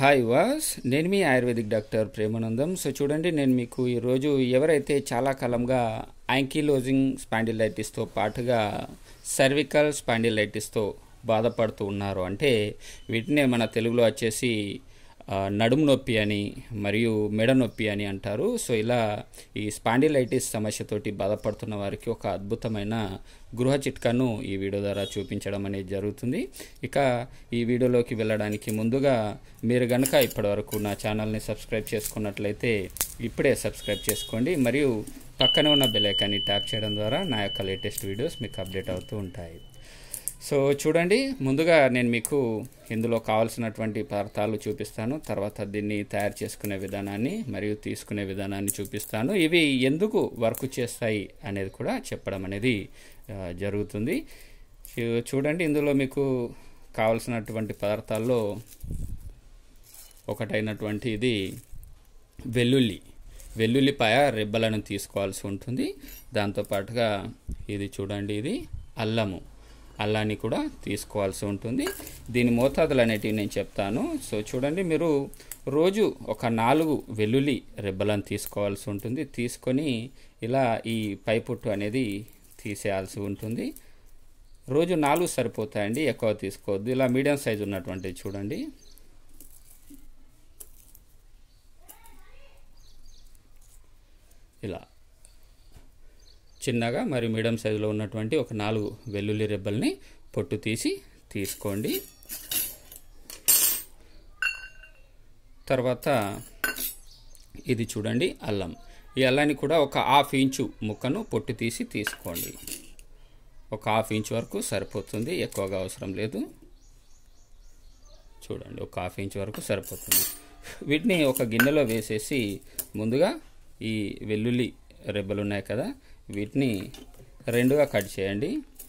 hi వాస్ నేను మీ ఆయుర్వేదిక్ డాక్టర్ ప్రేమానందం సో చూడండి నేను మీకు ఈరోజు ఎవరైతే చాలా కాలంగా యాంకిలోజింగ్ స్పాండిలైటిస్తో పాటుగా సర్వికల్ స్పాండిలైటిస్తో బాధపడుతూ ఉన్నారు అంటే వీటినే మన తెలుగులో వచ్చేసి ఆ, నడుము నొప్పి అని మరియు మెడ నొప్పి అని అంటారు సో ఇలా ఈ స్పాండిలైటిస్ సమస్యతోటి బాధపడుతున్న వారికి ఒక అద్భుతమైన గృహ చిట్కాను ఈ వీడియో ద్వారా చూపించడం అనేది జరుగుతుంది ఇక ఈ వీడియోలోకి వెళ్ళడానికి ముందుగా మీరు గనక ఇప్పటివరకు నా ఛానల్ని సబ్స్క్రైబ్ చేసుకున్నట్లయితే ఇప్పుడే సబ్స్క్రైబ్ చేసుకోండి మరియు పక్కనే ఉన్న బెల్ ఐకాన్ని ట్యాప్ చేయడం ద్వారా నా యొక్క లేటెస్ట్ వీడియోస్ మీకు అప్డేట్ అవుతూ ఉంటాయి సో చూడండి ముందుగా నేను మీకు ఇందులో కావాల్సినటువంటి పదార్థాలు చూపిస్తాను తర్వాత దీన్ని తయారు చేసుకునే విధానాన్ని మరియు తీసుకునే విధానాన్ని చూపిస్తాను ఇవి ఎందుకు వర్క్ చేస్తాయి అనేది కూడా చెప్పడం అనేది ఆ, జరుగుతుంది చూ- చూడండి ఇందులో మీకు కావాల్సినటువంటి పదార్థాల్లో ఒకటైనటువంటి ఇది వెల్లుల్లి వెల్లుల్లిపాయ రెబ్బలను తీసుకోవాల్సి ఉంటుంది దాంతోపాటుగా ఇది చూడండి ఇది అల్లము అల్లాన్ని కూడా తీసుకోవాల్సి ఉంటుంది దీని మోతాదులు అనేటివి నేను చెప్తాను సో చూడండి మీరు రోజు ఒక నాలుగు వెల్లుల్లి రెబ్బలను తీసుకోవాల్సి ఉంటుంది తీసుకొని ఇలా ఈ పైపుట్టు అనేది తీసేయాల్సి ఉంటుంది రోజు నాలుగు సరిపోతాయండి ఎక్కువ తీసుకోవద్దు ఇలా మీడియం సైజు ఉన్నటువంటివి చూడండి ఇలా చిన్నగా మరి మీడియం సైజులో ఉన్నటువంటి ఒక నాలుగు వెల్లుల్లి రెబ్బల్ని పొట్టు తీసి తీసుకోండి తర్వాత ఇది చూడండి అల్లం ఈ అల్లాన్ని కూడా ఒక హాఫ్ ఇంచు ముక్కను పొట్టు తీసి తీసుకోండి ఒక హాఫ్ ఇంచ్ వరకు సరిపోతుంది ఎక్కువగా అవసరం లేదు చూడండి ఒక హాఫ్ ఇంచ్ వరకు సరిపోతుంది వీటిని ఒక గిన్నెలో వేసేసి ముందుగా ఈ వెల్లుల్లి రెబ్బలు ఉన్నాయి కదా వీటిని రెండుగా కట్ చేయండి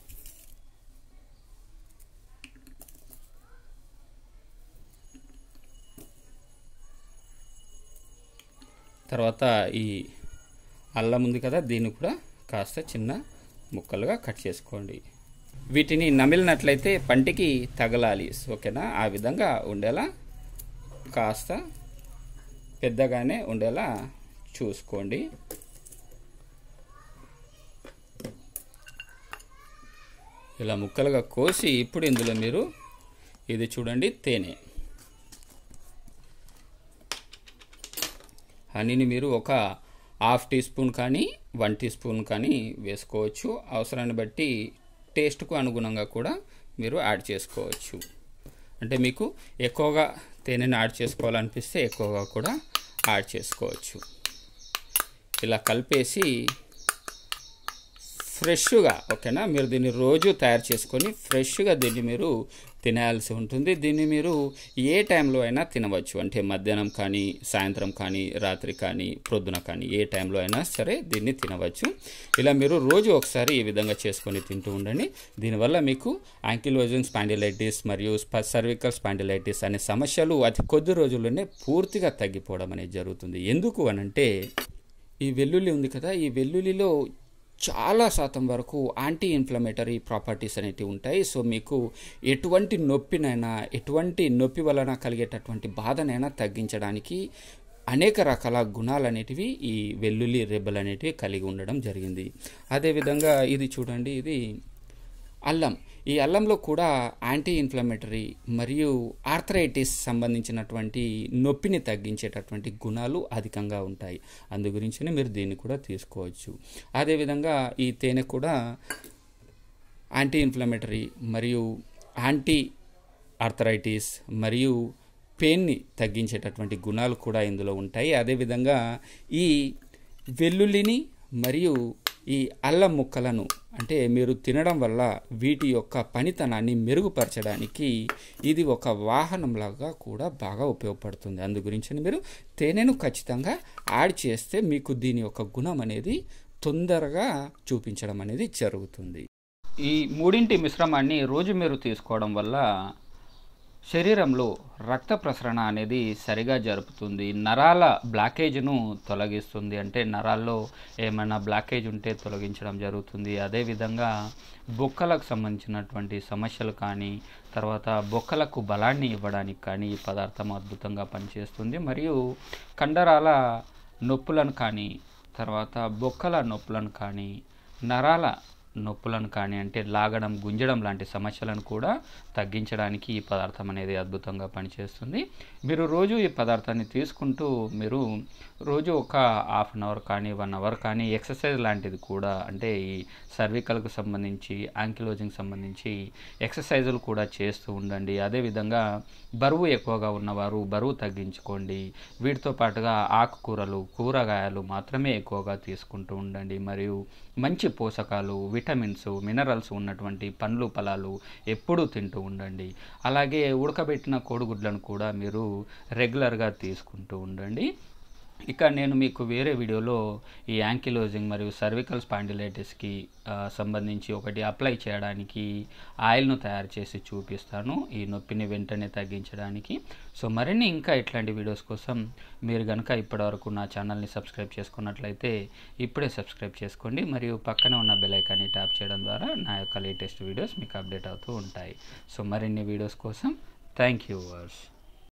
తర్వాత ఈ అల్లం ఉంది కదా దీన్ని కూడా కాస్త చిన్న ముక్కలుగా కట్ చేసుకోండి వీటిని నమిలినట్లయితే పంటికి తగలాలి ఓకేనా ఆ విధంగా ఉండేలా కాస్త పెద్దగానే ఉండేలా చూసుకోండి ఇలా ముక్కలుగా కోసి ఇప్పుడు ఇందులో మీరు ఇది చూడండి తేనె హనీని మీరు ఒక హాఫ్ టీ స్పూన్ కానీ వన్ టీ స్పూన్ కానీ వేసుకోవచ్చు అవసరాన్ని బట్టి టేస్ట్కు అనుగుణంగా కూడా మీరు యాడ్ చేసుకోవచ్చు అంటే మీకు ఎక్కువగా తేనెని యాడ్ చేసుకోవాలనిపిస్తే ఎక్కువగా కూడా యాడ్ చేసుకోవచ్చు ఇలా కలిపేసి ఫ్రెష్గా ఓకేనా మీరు దీన్ని రోజు తయారు చేసుకొని ఫ్రెష్గా దీన్ని మీరు తినాల్సి ఉంటుంది దీన్ని మీరు ఏ టైంలో అయినా తినవచ్చు అంటే మధ్యాహ్నం కానీ సాయంత్రం కానీ రాత్రి కానీ ప్రొద్దున కానీ ఏ టైంలో అయినా సరే దీన్ని తినవచ్చు ఇలా మీరు రోజు ఒకసారి ఈ విధంగా చేసుకొని తింటూ ఉండండి దీనివల్ల మీకు యాంకిలోజన్ స్పాండిలైటిస్ మరియు సర్వికల్ స్పాండిలైటిస్ అనే సమస్యలు అతి కొద్ది రోజుల్లోనే పూర్తిగా తగ్గిపోవడం అనేది జరుగుతుంది ఎందుకు అనంటే ఈ వెల్లుల్లి ఉంది కదా ఈ వెల్లుల్లిలో చాలా శాతం వరకు యాంటీ ఇన్ఫ్లమేటరీ ప్రాపర్టీస్ అనేటివి ఉంటాయి సో మీకు ఎటువంటి నొప్పినైనా ఎటువంటి నొప్పి వలన కలిగేటటువంటి బాధనైనా తగ్గించడానికి అనేక రకాల గుణాలు అనేటివి ఈ వెల్లుల్లి రెబ్బలు అనేటివి కలిగి ఉండడం జరిగింది అదేవిధంగా ఇది చూడండి ఇది అల్లం ఈ అల్లంలో కూడా యాంటీ ఇన్ఫ్లమేటరీ మరియు ఆర్థరైటిస్ సంబంధించినటువంటి నొప్పిని తగ్గించేటటువంటి గుణాలు అధికంగా ఉంటాయి అందు గురించినే మీరు దీన్ని కూడా తీసుకోవచ్చు అదేవిధంగా ఈ తేనె కూడా యాంటీ ఇన్ఫ్లమేటరీ మరియు యాంటీ ఆర్థరైటిస్ మరియు పెయిన్ని తగ్గించేటటువంటి గుణాలు కూడా ఇందులో ఉంటాయి అదేవిధంగా ఈ వెల్లుల్లిని మరియు ఈ అల్లం ముక్కలను అంటే మీరు తినడం వల్ల వీటి యొక్క పనితనాన్ని మెరుగుపరచడానికి ఇది ఒక వాహనంలాగా కూడా బాగా ఉపయోగపడుతుంది అందు గురించి మీరు తేనెను ఖచ్చితంగా యాడ్ చేస్తే మీకు దీని యొక్క గుణం అనేది తొందరగా చూపించడం అనేది జరుగుతుంది ఈ మూడింటి మిశ్రమాన్ని రోజు మీరు తీసుకోవడం వల్ల శరీరంలో రక్త ప్రసరణ అనేది సరిగా జరుపుతుంది నరాల బ్లాకేజ్ను తొలగిస్తుంది అంటే నరాల్లో ఏమైనా బ్లాకేజ్ ఉంటే తొలగించడం జరుగుతుంది అదేవిధంగా బొక్కలకు సంబంధించినటువంటి సమస్యలు కానీ తర్వాత బొక్కలకు బలాన్ని ఇవ్వడానికి కానీ ఈ పదార్థం అద్భుతంగా పనిచేస్తుంది మరియు కండరాల నొప్పులను కానీ తర్వాత బొక్కల నొప్పులను కానీ నరాల నొప్పులను కానీ అంటే లాగడం గుంజడం లాంటి సమస్యలను కూడా తగ్గించడానికి ఈ పదార్థం అనేది అద్భుతంగా పనిచేస్తుంది మీరు రోజు ఈ పదార్థాన్ని తీసుకుంటూ మీరు రోజు ఒక హాఫ్ అన్ అవర్ కానీ వన్ అవర్ కానీ ఎక్సర్సైజ్ లాంటిది కూడా అంటే ఈ సర్వికల్కు సంబంధించి యాంకిలోజింగ్ సంబంధించి ఎక్సర్సైజులు కూడా చేస్తూ ఉండండి అదేవిధంగా బరువు ఎక్కువగా ఉన్నవారు బరువు తగ్గించుకోండి వీటితో పాటుగా ఆకుకూరలు కూరగాయలు మాత్రమే ఎక్కువగా తీసుకుంటూ ఉండండి మరియు మంచి పోషకాలు విటమిన్స్ మినరల్స్ ఉన్నటువంటి పండ్లు ఫలాలు ఎప్పుడూ తింటూ ఉండండి అలాగే ఉడకబెట్టిన కోడిగుడ్లను కూడా మీరు రెగ్యులర్గా తీసుకుంటూ ఉండండి ఇక నేను మీకు వేరే వీడియోలో ఈ యాంకిలోజింగ్ మరియు సర్వికల్ స్పాండిలైటిస్కి సంబంధించి ఒకటి అప్లై చేయడానికి ఆయిల్ను తయారు చేసి చూపిస్తాను ఈ నొప్పిని వెంటనే తగ్గించడానికి సో మరిన్ని ఇంకా ఇట్లాంటి వీడియోస్ కోసం మీరు కనుక ఇప్పటివరకు నా ఛానల్ని సబ్స్క్రైబ్ చేసుకున్నట్లయితే ఇప్పుడే సబ్స్క్రైబ్ చేసుకోండి మరియు పక్కనే ఉన్న బెల్ ఐకాన్ని ట్యాప్ చేయడం ద్వారా నా యొక్క లేటెస్ట్ వీడియోస్ మీకు అప్డేట్ అవుతూ ఉంటాయి సో మరిన్ని వీడియోస్ కోసం థ్యాంక్ యూ వర్స్